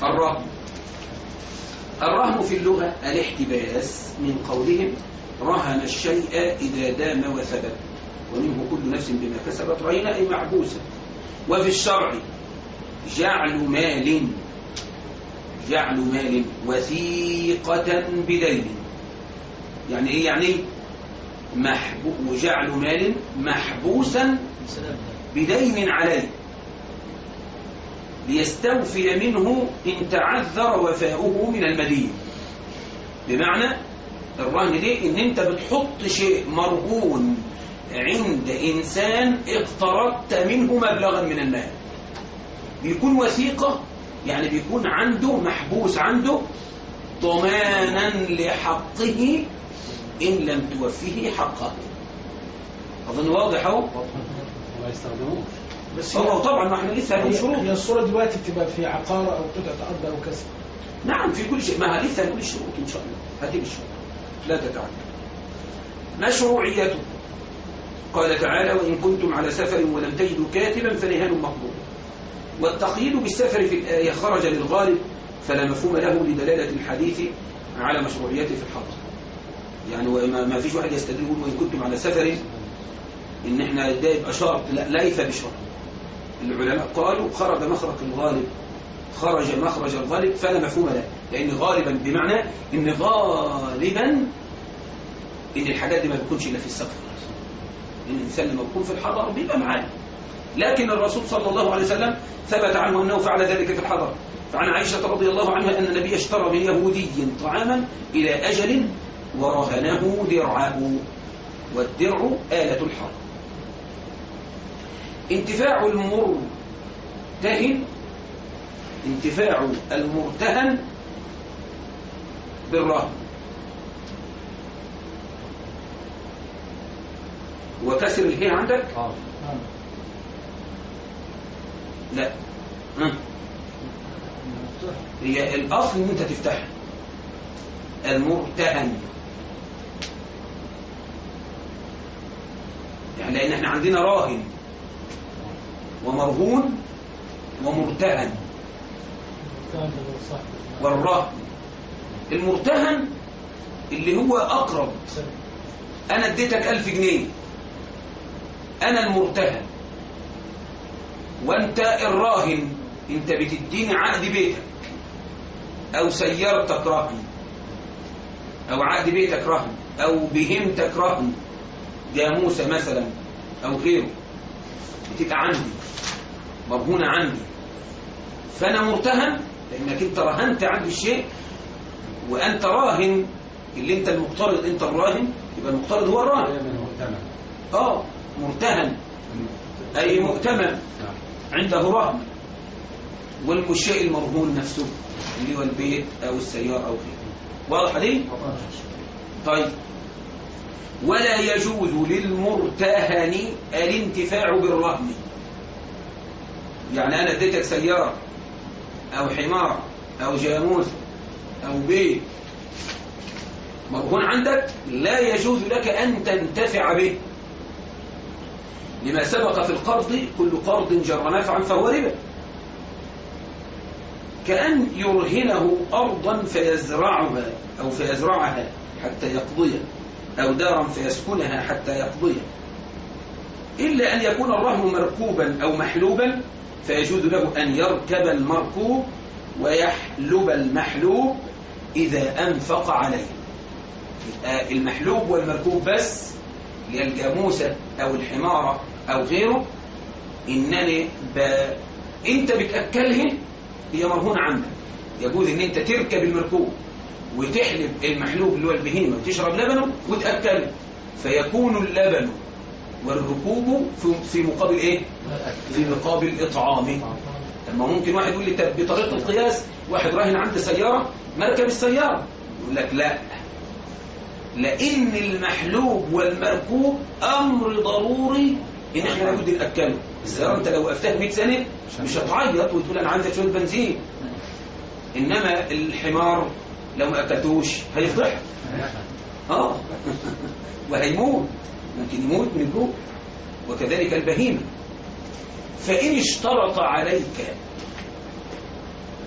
الرهن الرهن في اللغة الاحتباس من قولهم رهن الشيء إذا دام وثبت ومنه كل نفس بما كسبت رهينة أي محبوسة وفي الشرع جعل مال جعل مال وثيقة بدين يعني إيه يعني محبو وجعل مال محبوسا بدين عليه ليستوفي منه إن تعذر وفاؤه من المدين بمعنى الرهن دي إن أنت بتحط شيء مرهون عند إنسان اقترضت منه مبلغا من المال بيكون وثيقة يعني بيكون عنده محبوس عنده ضمانا لحقه إن لم توفيه حقه أظن واضح أهو ما يستخدموش بس هو هي طبعا ما احنا لسه هنقول هي شروط هي الصورة دلوقتي بتبقى في عقار أو قطعة أرض أو كسب نعم في كل شيء ما لسه هنقول الشروط إن شاء الله هذه الشروط لا تتعلم مشروعيته قال تعالى وإن كنتم على سفر ولم تجدوا كاتبا فرهان مقبول والتقييد بالسفر في الآية خرج للغالب فلا مفهوم له لدلالة الحديث على مشروعيته في الحضر يعني وما ما فيش واحد يستدل يقول وإن كنتم على سفر إن إحنا ده يبقى شرط لا ليس بشرط العلماء قالوا خرج مخرج الغالب خرج مخرج الغالب فلا مفهوم له لأن غالبا بمعنى إن غالبا إن الحاجات دي ما بتكونش إلا في السفر إن الإنسان لما يكون في الحضر بيبقى معاه لكن الرسول صلى الله عليه وسلم ثبت عنه أنه فعل ذلك في الحضر فعن عائشة رضي الله عنها أن النبي اشترى من يهودي طعاما إلى أجل ورهنه درعه والدرع آلة الحرب انتفاع المرتهن انتفاع المرتهن بالرهن وكسر الهي عندك اه لا ها. هي الاصل ان انت تفتحها المرتهن يعني لان احنا عندنا راهن ومرهون ومرتهن والرهن المرتهن اللي هو اقرب انا اديتك الف جنيه انا المرتهن وانت الراهن انت بتديني عقد بيتك او سيارتك رهن او عقد بيتك رهن او بهمتك رهن جاموسة مثلا او غيره بتبقى عندي مرهونة عندي فانا مرتهن لانك انت رهنت عندي الشيء وانت راهن اللي انت المقترض انت الراهن يبقى المقترض هو الراهن دايما مؤتمن اه مرتهن اي مؤتمن نعم عنده رهن والشيء المرهون نفسه اللي هو البيت او السيارة او غيره واضح دي؟ طيب ولا يجوز للمرتهن الانتفاع بالرهن يعني انا اديتك سيارة او حمار او جاموس او بيت مرهون عندك لا يجوز لك ان تنتفع به لما سبق في القرض كل قرض جر نفعا فهو ربا كأن يرهنه أرضا فيزرعها أو فيزرعها حتى يقضيها أو دارا فيسكنها حتى يقضيها إلا أن يكون الرهن مركوبا أو محلوبا فيجوز له أن يركب المركوب ويحلب المحلوب إذا أنفق عليه يبقى المحلوب والمركوب بس اللي هي الجاموسة أو الحمارة أو غيره إنني ب... أنت بتأكله هي مرهونة عندك يجوز إن أنت تركب المركوب وتحلب المحلوب اللي هو البهيمة وتشرب لبنه وتأكله فيكون اللبن والركوب في, في مقابل إيه؟ في مقابل إطعامه لما ممكن واحد يقول لي طب بطريقة القياس واحد راهن عنده سيارة مركب السيارة يقول لك لا لأن المحلوب والمركوب أمر ضروري إن إحنا لابد نأكله السيارة أنت لو وقفتها 100 سنة مش هتعيط وتقول أنا عايزة شوية بنزين إنما الحمار لو ما أكلتوش هيفضح آه وهيموت ممكن يموت من الجوع وكذلك البهيمة فإن اشترط عليك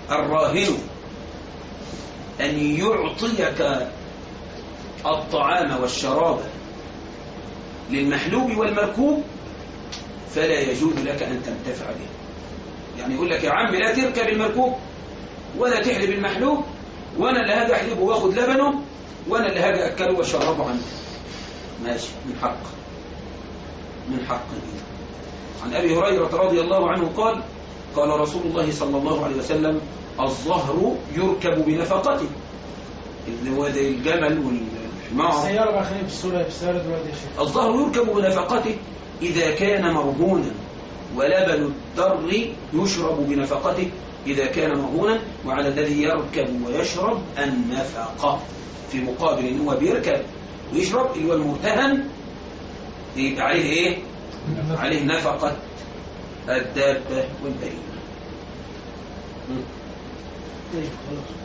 الراهن أن يعطيك الطعام والشراب للمحلوب والمركوب فلا يجوز لك أن تنتفع به يعني يقول لك يا عم لا تركب المركوب ولا تحلب المحلوب وانا اللي هاجي احلبه واخد لبنه وانا اللي هاجي اكله واشربه عنه ماشي من حق من حق عن ابي هريره رضي الله عنه قال قال رسول الله صلى الله عليه وسلم الظهر يركب بنفقته اللي هو زي الجمل والحمار السيارة بقى خلينا بالصورة في السيارة دلوقتي يا شيخ الظهر يركب بنفقته إذا كان مرهونا ولبن الدر يشرب بنفقته إذا كان مرهونا وعلى الذي يركب ويشرب النفقة في مقابل إن هو بيركب ويشرب اللي هو المرتهن يبقى عليه إيه؟ عليه نفقة الدابة والبهيمة مم. طيب خلاص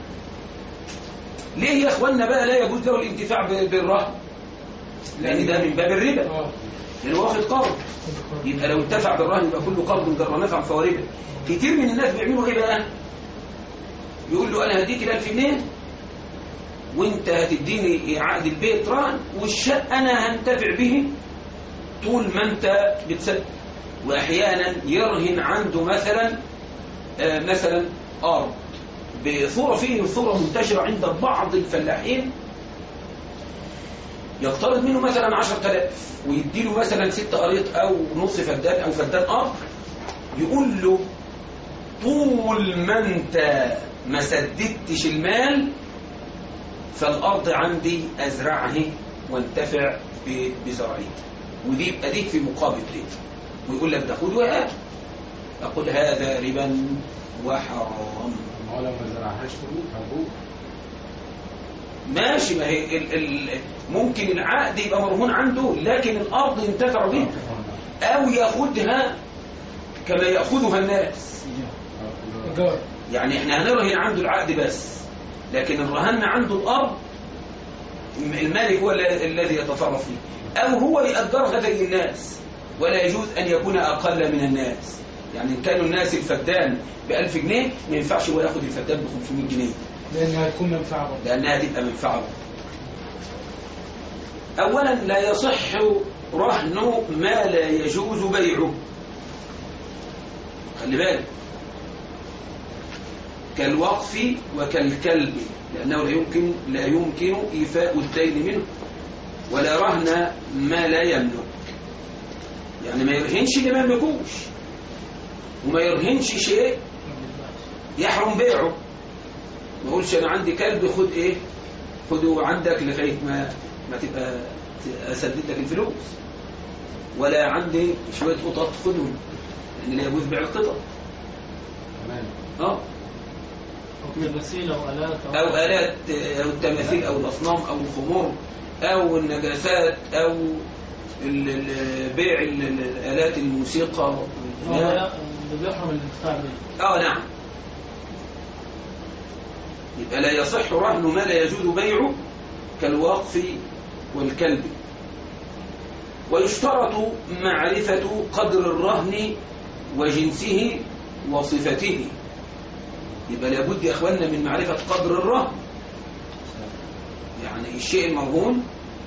ليه يا اخوانا بقى لا يجوز له الانتفاع ب- بالرهن لان ده من باب الربا اه لانه واخد قرض يبقى لو انتفع بالرهن يبقى كل قرض جر نفع فهو ربا كتير من الناس بيعملوا ايه بقى يقول له انا هديك ال1000 جنيه وانت هتديني عقد البيت رهن والشقه انا هنتفع به طول ما انت بتسد واحيانا يرهن عنده مثلا آه، مثلا ارض بصوره فيه صوره منتشره عند بعض الفلاحين يقترض منه مثلا 10000 ويديله مثلا ست قريط او نص فدان او فدان ارض يقول له طول ما انت ما سددتش المال فالارض عندي ازرعه وانتفع ب- بزرعها ودي يبقى ديك في مقابل ليه ويقول لك ده خد وهات اقول هذا ربا وحرام ما هو لو ما زرعهاش تموت هتبوظ ماشي ما هي ال ال ممكن العقد يبقى مرهون عنده لكن الارض ينتفع بها او ياخدها كما ياخذها الناس إيجار يعني احنا هنرهن عنده العقد بس لكن الرهن عنده الارض المالك هو ال- الذي يتصرف فيه او هو يأجرها زي الناس ولا يجوز ان يكون اقل من الناس يعني ان كانوا الناس الفدان ب 1000 جنيه ما ينفعش هو ياخد الفدان ب 500 جنيه لأنها هتكون منفعة برضه لأنها تبقى منفعة أولا لا يصح رهن ما لا يجوز بيعه خلي بالك كالوقف وكالكلب لأنه لا يمكن لا يمكن إيفاء الدين منه ولا رهن ما لا يملك يعني ما يرهنش اللي ما يملكوش وما يرهنش شيء يحرم بيعه ما اقولش انا عندي كلب خد ايه خده عندك لغايه ما ما تبقى اسدد لك الفلوس ولا عندي شويه قطط خدهم لان لا يجوز بيع القطط تمام اه حكم الوسيلة وآلات او الات او التماثيل او الاصنام او الخمور او النجاسات او ال- ال- بيع ال- ال- الالات الموسيقى هو لا- اللي بيحرم الانتفاع به اه نعم يبقى لا يصح رهن ما لا يجوز بيعه كالوقف والكلب ويشترط معرفة قدر الرهن وجنسه وصفته يبقى لابد يا اخواننا من معرفة قدر الرهن يعني الشيء المرهون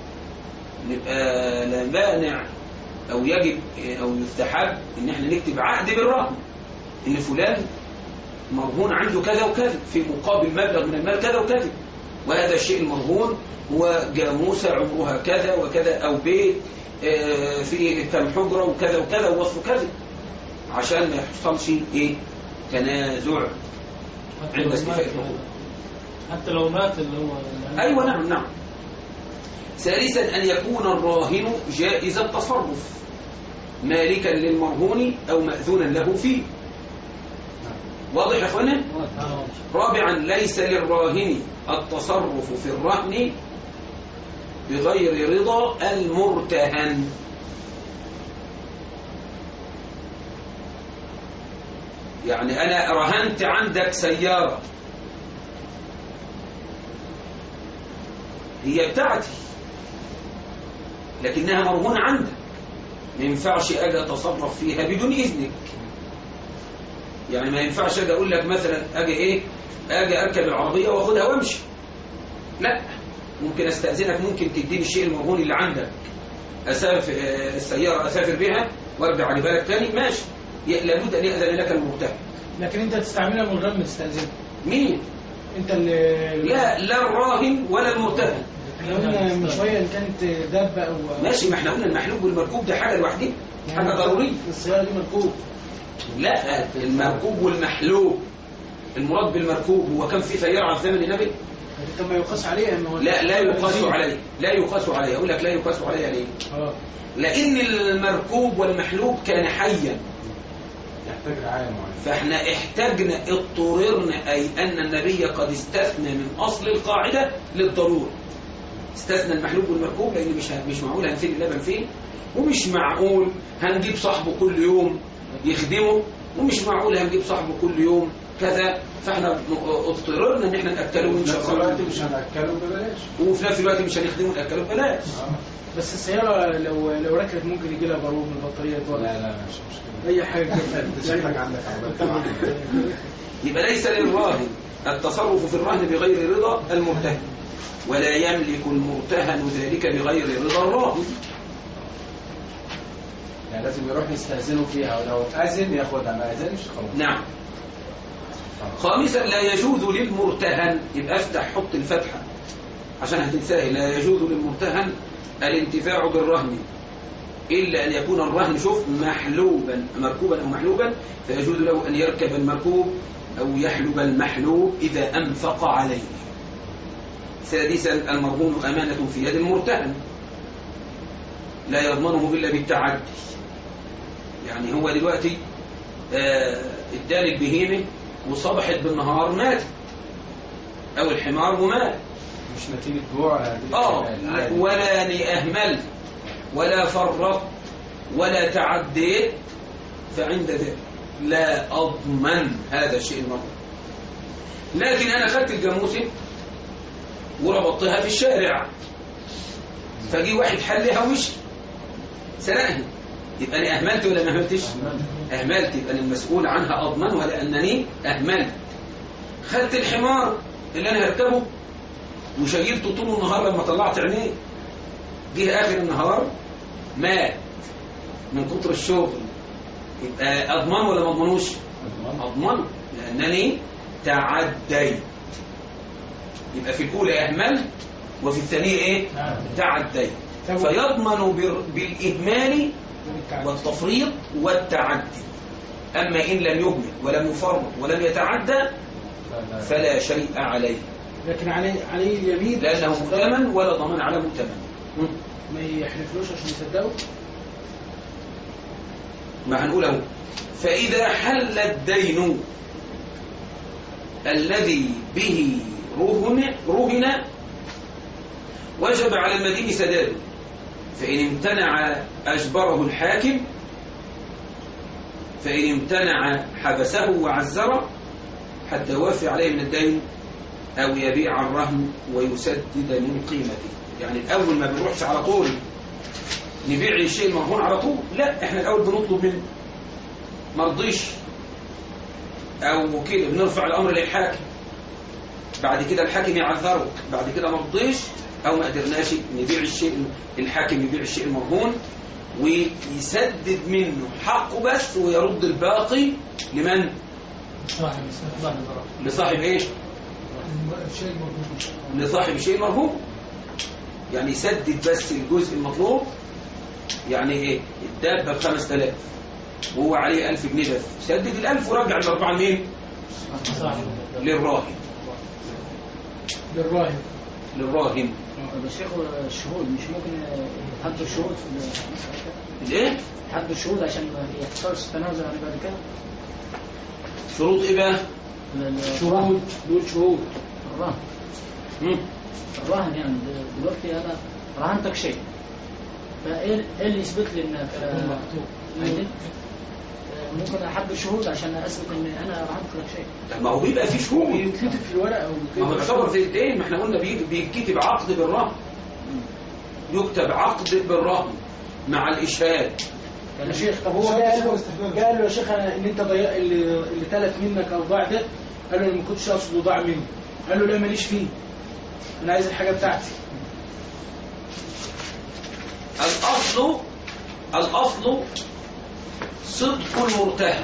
نبقى لا مانع او يجب او يستحب ان احنا نكتب عقد بالرهن ان فلان مرهون عنده كذا وكذا في مقابل مبلغ من المال كذا وكذا وهذا الشيء المرهون هو جاموسة عمرها كذا وكذا أو بيت آه، فيه كم حجرة وكذا وكذا ووصف كذا عشان ما يحصلش إيه تنازع حتى عند لو استيفاء مات الحقوق. حتى لو مات اللي هو أيوة نعم نعم ثالثا أن يكون الراهن جائز التصرف مالكا للمرهون أو مأذونا له فيه واضح يا أخوانا؟ آه. رابعا ليس للراهن التصرف في الرهن بغير رضا المرتهن يعني أنا رهنت عندك سيارة هي بتاعتي لكنها مرهونة عندك ما ينفعش أجي أتصرف فيها بدون إذنك يعني ما ينفعش اجي اقول لك مثلا اجي ايه اجي اركب العربيه واخدها وامشي لا ممكن استاذنك ممكن تديني الشيء المرهون اللي عندك اسافر آه، السياره اسافر بها وارجع على بالك تاني ماشي ي- لابد ان ياذن لك المرتهن لكن انت تستعملها من غير ما تستأذن مين انت اللي لا لا الراهن ولا المرتهن احنا قلنا من شويه ان كانت دابه او ماشي ما احنا قلنا المحلوب والمركوب ده حاجه لوحدها حاجه ضروريه السياره دي مركوب لا المركوب والمحلوب المراد بالمركوب هو كان في سياره على زمن النبي طب ما يقاس عليها ان هو لا لا يقاس عليه لا يقاس عليه اقول لك لا يقاس عليه ليه اه لان المركوب والمحلوب كان حيا يحتاج رعاية معينة فاحنا احتاجنا اضطررنا اي ان النبي قد استثنى من اصل القاعده للضروره استثنى المحلوب والمركوب لان مش مش معقول هنسيب اللبن فيه ومش معقول هنجيب صاحبه كل يوم يخدمه ومش معقول هنجيب صاحبه كل يوم كذا فاحنا اضطررنا ان احنا ناكله في نفس الوقت ونشغله مش هنأكله ببلاش وفي نفس الوقت مش هنخدمه ناكله ببلاش آه. بس السياره لو لو ركبت ممكن يجي لها بارود من البطاريه لا توقف لا مش مشكلة اي حاجه كده انت شكلك عندك عربية يبقى ليس للراهن التصرف في الرهن بغير رضا المرتهن ولا يملك المرتهن ذلك بغير رضا الراهن يعني لازم يروح يستأذنوا فيها ولو أذن ياخدها ما أذنش خلاص نعم خامسا لا يجوز للمرتهن يبقى افتح حط الفتحة عشان هتنساه لا يجوز للمرتهن الانتفاع بالرهن إلا أن يكون الرهن شوف محلوبا مركوبا أو محلوبا فيجوز له أن يركب المركوب أو يحلب المحلوب إذا أنفق عليه سادسا المرهون أمانة في يد المرتهن لا يضمنه إلا بالتعدي يعني هو دلوقتي آه، اداني البهيمة وصبحت بالنهار مات أو الحمار ومات مش نتيجة جوع هذه اه الحمال، عادي. ولا اني اهملت ولا فرطت ولا تعديت فعند ذلك لا اضمن هذا الشيء المرضي لكن انا اخذت الجاموسه وربطتها في الشارع فجي واحد حلها ومشي سرقني يبقى انا اهملت ولا ما اهملتش اهملت يبقى أنا المسؤول عنها اضمنها لانني اهملت خدت الحمار اللي انا هركبه وشيلته طول النهار لما طلعت عينيه جه اخر النهار مات من كتر الشغل يبقى اضمنه ولا ما اضمنوش اضمنه لانني تعديت يبقى في الاولى اهملت وفي الثانيه ايه تعديت فيضمن بال- بالاهمال والتفريط والتعدي اما ان لم يهمل ولم يفرط ولم يتعدى لا، لا. فلا شيء عليه لكن عليه عليه اليمين لأنه مؤتمن ولا ضمان على مؤتمن مم. ما يحلفلوش عشان يصدقوا ما هنقول اهو فإذا حل الدين الذي به رهن رهن وجب على المدين سداده فإن امتنع أجبره الحاكم فإن امتنع حبسه وعزره حتى يوفي عليه من الدين أو يبيع الرهن ويسدد من قيمته يعني الأول ما بنروحش على طول نبيع الشيء المرهون على طول لا احنا الأول بنطلب منه مرضيش أو كده بنرفع الأمر للحاكم بعد كده الحاكم يعذره بعد كده مرضيش أو ما قدرناش نبيع الشيء الحاكم يبيع الشيء المرهون ويسدد منه حقه بس ويرد الباقي لمن؟ صاحب صاحب البراءة لصاحب ايه؟ الشيء الموجود لصاحب شيء مرهون يعني يسدد بس الجزء المطلوب يعني ايه الدابة ب 5000 وهو عليه 1000 جنيه بس سدد ال 1000 ورجع الأربعة لمين؟ صاحب للراهن للراهب للراهن طب الشيخ الشهود مش ممكن يحدوا الشهود في المسألة كده؟ الايه؟ يحدوا الشهود عشان ما يحصلش تنازل عن بعد كده شروط ايه بقى؟ ال- شهود دول شهود الرهن مم. الرهن يعني د- دلوقتي انا رهنتك شيء فايه إيه اللي يثبت لي انك آه، عندي؟ آه، ممكن احد الشهود عشان اثبت ان انا رهنت لك شيء ما هو بيبقى فيه شهود بيتكتب في الورقه او ما هو يعتبر زي الايه ما احنا قلنا بي- بيتكتب عقد بالرهن يكتب عقد بالرهن مع الإشهاد يا شيخ طب هو شرط قال صحة له والاستحباب. قال له يا شيخ أنا ان انت ضيع اللي اللي تلف منك او ضاع ده قال له انا ما كنتش اقصد ضاع مني قال له لا ماليش فيه انا عايز الحاجه بتاعتي الأصل الأصل صدق المرتهن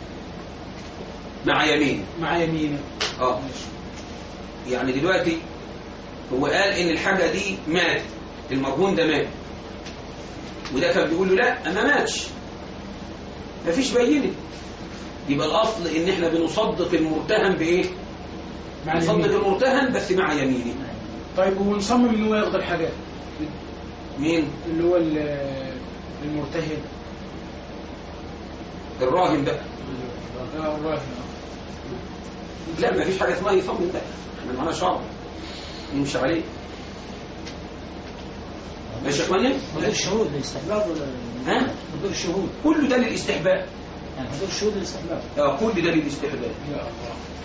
مع يمين مع يمينك اه يعني دلوقتي هو قال ان الحاجة دي مات المرهون ده مات وده كان بيقول له لا ما ماتش مفيش بينه يبقى الاصل ان احنا بنصدق المرتهن بايه مع نصدق اليمين المرتهن بس مع يمينه طيب ونصمم ان هو ياخد الحاجات مين اللي هو ال- المرتهن الراهن بقى آه، الراهن لا ما فيش حاجه اسمها يصمم ده احنا معانا شرع نمشي عليه ماشي يا اخواني حضور الشهود للاستحباب ولا ها؟ حضور الشهود كل ده للاستحباب يعني حضور الشهود للاستحباب اه كل ده للاستحباب يا الله